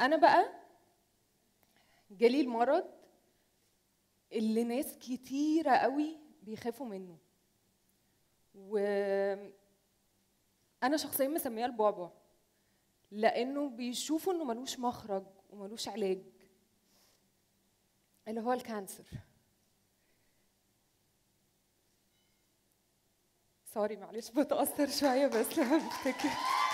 انا بقى جالي المرض اللي ناس كتيرة قوي بيخافوا منه و انا شخصيا مسمياه البعبع لانه بيشوفوا انه ملوش مخرج وملوش علاج اللي هو الكانسر سوري معلش بتأثر شوية بس لما بفتكر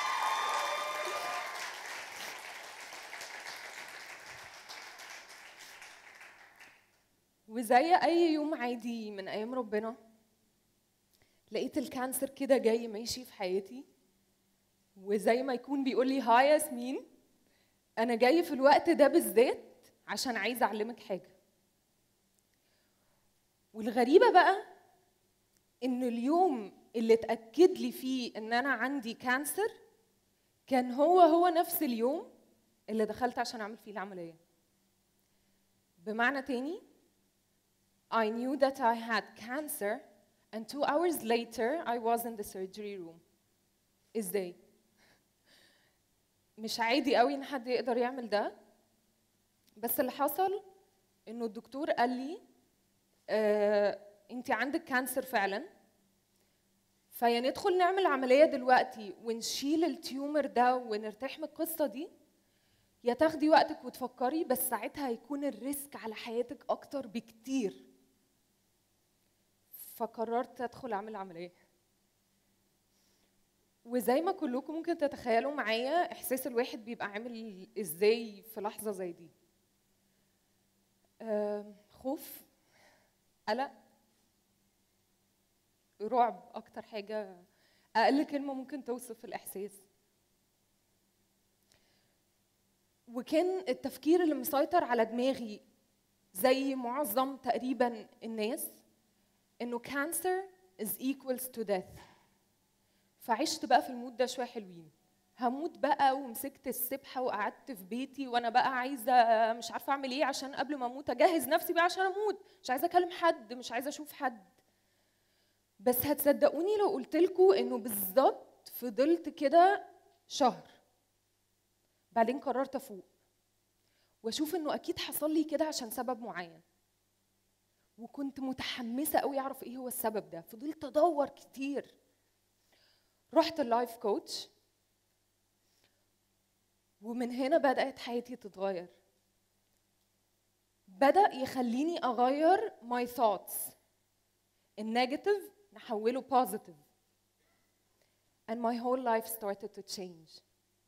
وزي أي يوم عادي من أيام ربنا لقيت الكانسر كده جاي ماشي في حياتي وزي ما يكون بيقول لي هاي ياسمين أنا جاي في الوقت ده بالذات عشان عايزة أعلمك حاجة والغريبة بقى إن اليوم اللي اتأكد لي فيه إن أنا عندي كانسر كان هو هو نفس اليوم اللي دخلت عشان أعمل فيه العملية بمعنى تاني I knew that I had cancer and two hours later I was in the surgery room ازاي مش عادي قوي ان حد يقدر يعمل ده بس اللي حصل انه الدكتور قال لي آه انت عندك كانسر فعلا فيا ندخل نعمل عمليه دلوقتي ونشيل التيومر ده ونرتاح من القصه دي يا تاخدي وقتك وتفكري بس ساعتها هيكون الريسك على حياتك اكتر بكتير فقررت ادخل اعمل عمليه وزي ما كلكم ممكن تتخيلوا معايا احساس الواحد بيبقى عامل ازاي في لحظه زي دي آم، خوف قلق رعب اكتر حاجه اقل كلمه ممكن توصف الاحساس وكان التفكير اللي مسيطر على دماغي زي معظم تقريبا الناس انه cancer is equals to death فعشت بقى في المود ده شويه حلوين هموت بقى ومسكت السبحه وقعدت في بيتي وانا بقى عايزه مش عارفه اعمل ايه عشان قبل ما اموت اجهز نفسي بقى عشان اموت مش عايزه اكلم حد مش عايزه اشوف حد بس هتصدقوني لو قلت لكم انه بالظبط فضلت كده شهر بعدين قررت افوق واشوف انه اكيد حصل لي كده عشان سبب معين وكنت متحمسه قوي اعرف ايه هو السبب ده فضلت ادور كتير رحت اللايف كوتش ومن هنا بدات حياتي تتغير بدا يخليني اغير my thoughts النيجاتيف نحوله positive and my whole life started to change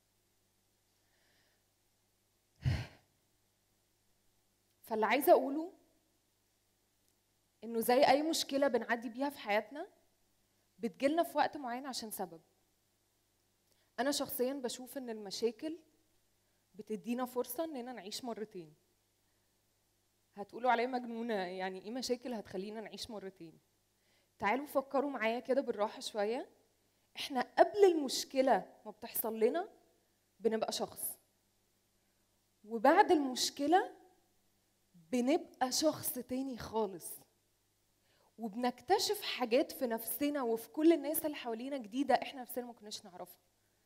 فاللي عايزه اقوله انه زي اي مشكله بنعدي بيها في حياتنا بتجيلنا في وقت معين عشان سبب انا شخصيا بشوف ان المشاكل بتدينا فرصه اننا نعيش مرتين هتقولوا عليا مجنونه يعني ايه مشاكل هتخلينا نعيش مرتين تعالوا فكروا معايا كده بالراحه شويه احنا قبل المشكله ما بتحصل لنا بنبقى شخص وبعد المشكله بنبقى شخص تاني خالص وبنكتشف حاجات في نفسنا وفي كل الناس اللي حوالينا جديده احنا نفسنا ما كناش نعرفها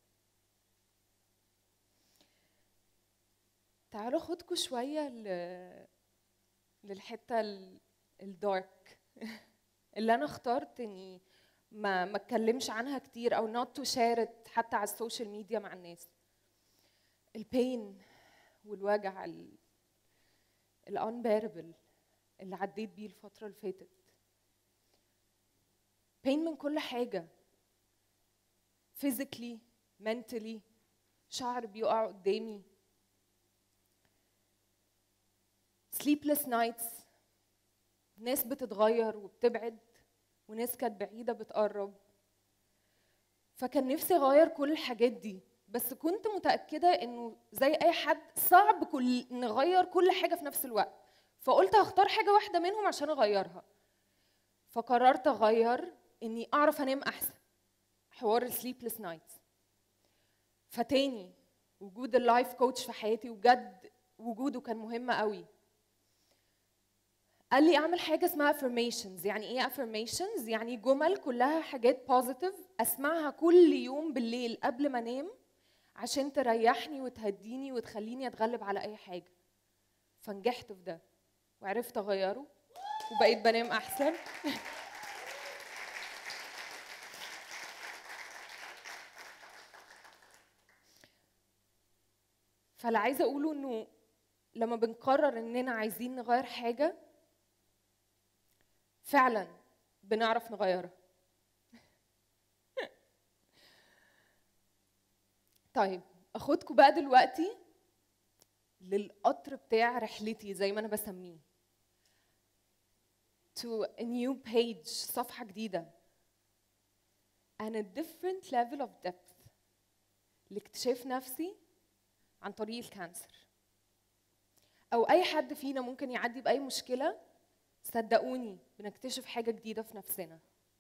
تعالوا خدكم شويه ل... للحته ال- الدارك اللي انا اخترت اني ما ما اتكلمش عنها كتير او not to share it حتى على السوشيال ميديا مع الناس البين والوجع ال الانبيربل اللي عديت بيه الفتره اللي فاتت بين من كل حاجه physically mentally شعر بيقع قدامي sleepless nights ناس بتتغير وبتبعد وناس كانت بعيدة بتقرب فكان نفسي أغير كل الحاجات دي بس كنت متأكدة إنه زي أي حد صعب كل نغير كل حاجة في نفس الوقت فقلت هختار حاجة واحدة منهم عشان أغيرها فقررت أغير إني أعرف أنام أحسن حوار السليبلس نايتس فتاني وجود اللايف كوتش في حياتي وجد وجوده كان مهم قوي قال لي اعمل حاجه اسمها affirmations يعني ايه affirmations يعني جمل كلها حاجات positive اسمعها كل يوم بالليل قبل ما انام عشان تريحني وتهديني وتخليني اتغلب على اي حاجه فنجحت في ده وعرفت اغيره وبقيت بنام احسن فاللي عايزه اقوله انه لما بنقرر اننا عايزين نغير حاجه فعلا بنعرف نغيرها طيب اخدكم بقى دلوقتي للقطر بتاع رحلتي زي ما انا بسميه to a new page صفحة جديدة and a different level of depth لاكتشاف نفسي عن طريق الكانسر او اي حد فينا ممكن يعدي باي مشكله صدقوني بنكتشف حاجه جديده في نفسنا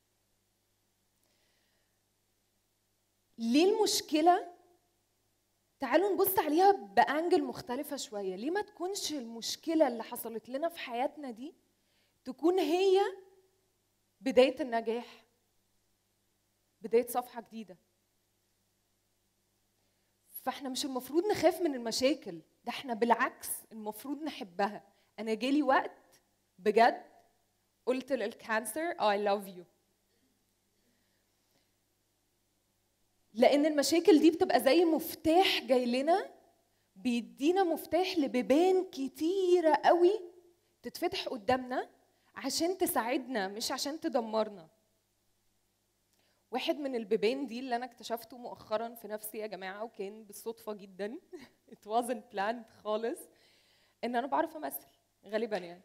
ليه المشكله تعالوا نبص عليها بانجل مختلفه شويه ليه ما تكونش المشكله اللي حصلت لنا في حياتنا دي تكون هي بدايه النجاح بدايه صفحه جديده فاحنا مش المفروض نخاف من المشاكل ده احنا بالعكس المفروض نحبها انا جالي وقت بجد قلت للكانسر I love you لان المشاكل دي بتبقى زي مفتاح جاي لنا بيدينا مفتاح لبيبان كتيره قوي تتفتح قدامنا عشان تساعدنا مش عشان تدمرنا واحد من البيبان دي اللي انا اكتشفته مؤخرا في نفسي يا جماعه وكان بالصدفه جدا it wasn't planned خالص ان انا بعرف امثل غالبا يعني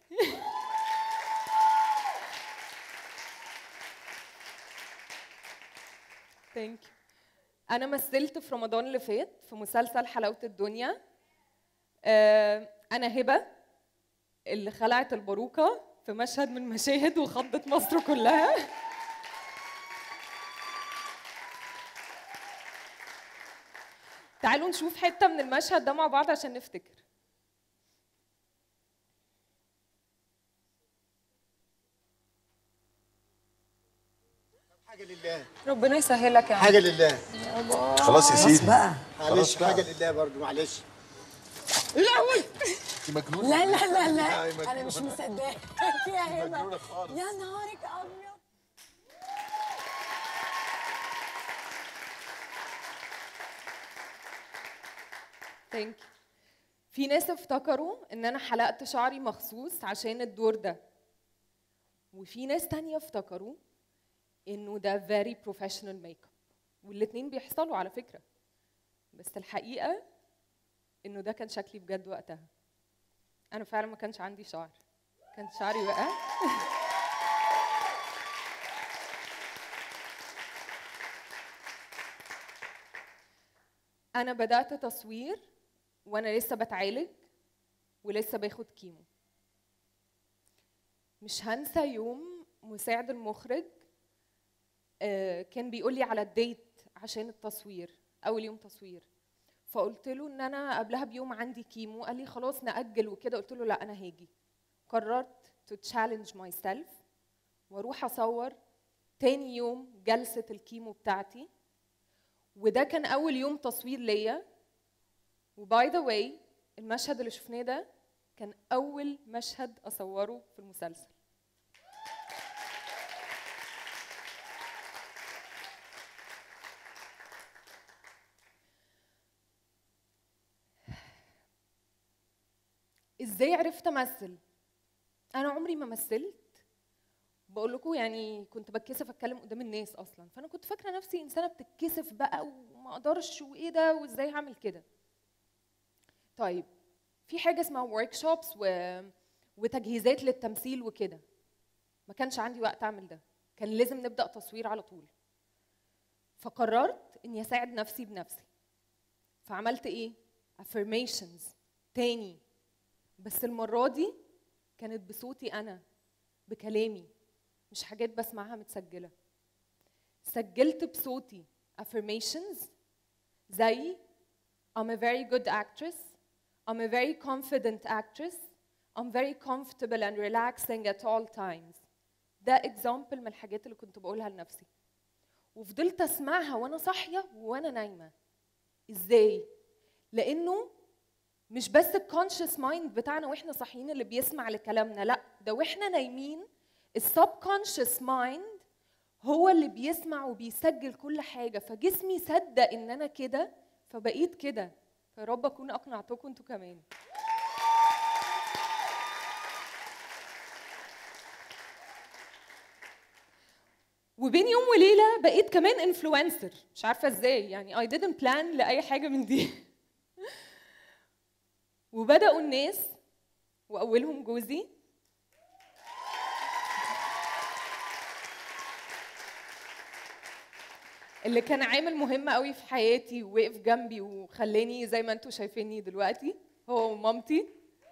ثانك يو انا مثلت في رمضان اللي فات في مسلسل حلاوه الدنيا آه، انا هبه اللي خلعت الباروكه في مشهد من مشاهد وخضت مصر كلها تعالوا نشوف حته من المشهد ده مع بعض عشان نفتكر حاجه لله ربنا يسهلك يا عم حاجه لله خلاص يا سيدي بقى معلش بقى. حاجه لله برضو معلش انت مجنونه لا لا لا لا أي مجنونة. انا مش مصدقاك يا هبه مجنونه خالص يا نهارك ابيض ثانك في ناس افتكروا ان انا حلقت شعري مخصوص عشان الدور ده وفي ناس تانية افتكروا انه ده very professional makeup والاتنين بيحصلوا على فكرة بس الحقيقة انه ده كان شكلي بجد وقتها انا فعلا ما كانش عندي شعر كان شعري وقع انا بدات تصوير وانا لسه بتعالج ولسه باخد كيمو مش هنسى يوم مساعد المخرج آه، كان بيقول لي على الديت عشان التصوير اول يوم تصوير فقلت له ان انا قبلها بيوم عندي كيمو قال لي خلاص ناجل وكده قلت له لا انا هاجي قررت to challenge myself واروح اصور تاني يوم جلسه الكيمو بتاعتي وده كان اول يوم تصوير ليا وباي ذا واي المشهد اللي شفناه ده كان اول مشهد اصوره في المسلسل ازاي عرفت امثل انا عمري ما مثلت بقول لكم يعني كنت بتكسف اتكلم قدام الناس اصلا فانا كنت فاكره نفسي انسانه بتتكسف بقى وما اقدرش وايه ده وازاي هعمل كده طيب في حاجه اسمها ورك شوبس و... وتجهيزات للتمثيل وكده ما كانش عندي وقت اعمل ده كان لازم نبدا تصوير على طول فقررت اني اساعد نفسي بنفسي فعملت ايه affirmations تاني بس المره دي كانت بصوتي انا بكلامي مش حاجات بسمعها متسجله سجلت بصوتي affirmations زي I'm a very good actress I'm a very confident actress I'm very comfortable and relaxing at all times ده example من الحاجات اللي كنت بقولها لنفسي وفضلت اسمعها وانا صاحيه وانا نايمه ازاي لانه مش بس الكونشس مايند بتاعنا واحنا صاحيين اللي بيسمع لكلامنا لا ده واحنا نايمين السب كونشس مايند هو اللي بيسمع وبيسجل كل حاجه فجسمي صدق ان انا كده فبقيت كده فيا رب اكون اقنعتكم انتوا كمان وبين يوم وليله بقيت كمان انفلونسر مش عارفه ازاي يعني I didn't plan لاي حاجه من دي وبداوا الناس واولهم جوزي اللي كان عامل مهم قوي في حياتي ووقف جنبي وخلاني زي ما انتم شايفيني دلوقتي هو ومامتي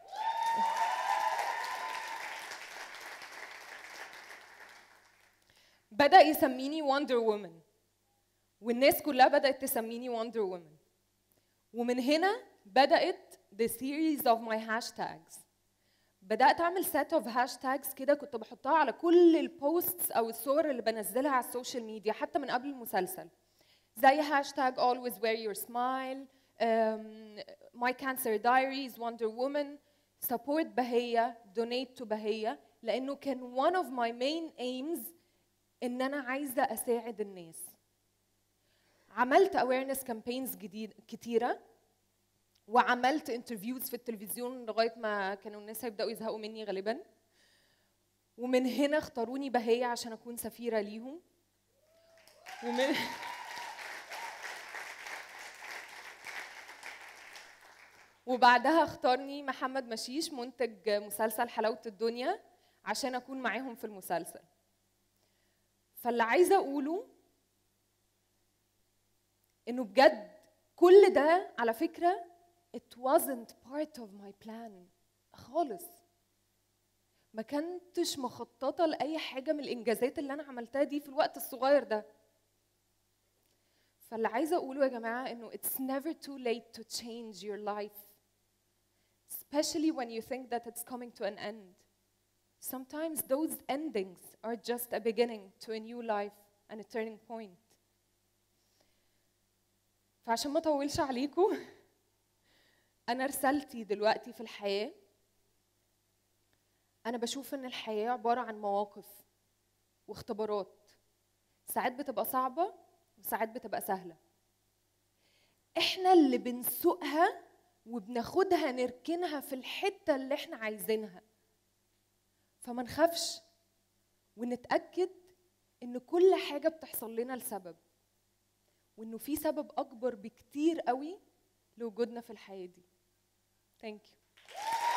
بدأ يسميني وندر وومن والناس كلها بدأت تسميني وندر وومن ومن هنا بدأت the series of my hashtags بدأت أعمل set of hashtags كده كنت بحطها على كل البوستس أو الصور اللي بنزلها على السوشيال ميديا حتى من قبل المسلسل زي هاشتاج always wear your smile um, my cancer diaries wonder woman support بهية donate to بهية لأنه كان one of my main aims إن أنا عايزة أساعد الناس عملت awareness campaigns جديد كتيرة وعملت انترفيوز في التلفزيون لغايه ما كانوا الناس هيبداوا يزهقوا مني غالبا ومن هنا اختاروني بهية عشان اكون سفيره ليهم ومن وبعدها اختارني محمد مشيش منتج مسلسل حلاوه الدنيا عشان اكون معاهم في المسلسل فاللي عايزه اقوله انه بجد كل ده على فكره it wasn't part of my plan خالص ما كنتش مخططه لاي حاجه من الانجازات اللي انا عملتها دي في الوقت الصغير ده فاللي عايزه اقوله يا جماعه انه it's never too late to change your life especially when you think that it's coming to an end sometimes those endings are just a beginning to a new life and a turning point فعشان ما اطولش عليكم انا رسالتي دلوقتي في الحياه انا بشوف ان الحياه عباره عن مواقف واختبارات ساعات بتبقى صعبه وساعات بتبقى سهله احنا اللي بنسوقها وبناخدها نركنها في الحته اللي احنا عايزينها فما نخافش ونتاكد ان كل حاجه بتحصل لنا لسبب وانه في سبب اكبر بكتير قوي لوجودنا في الحياه دي ثانك يو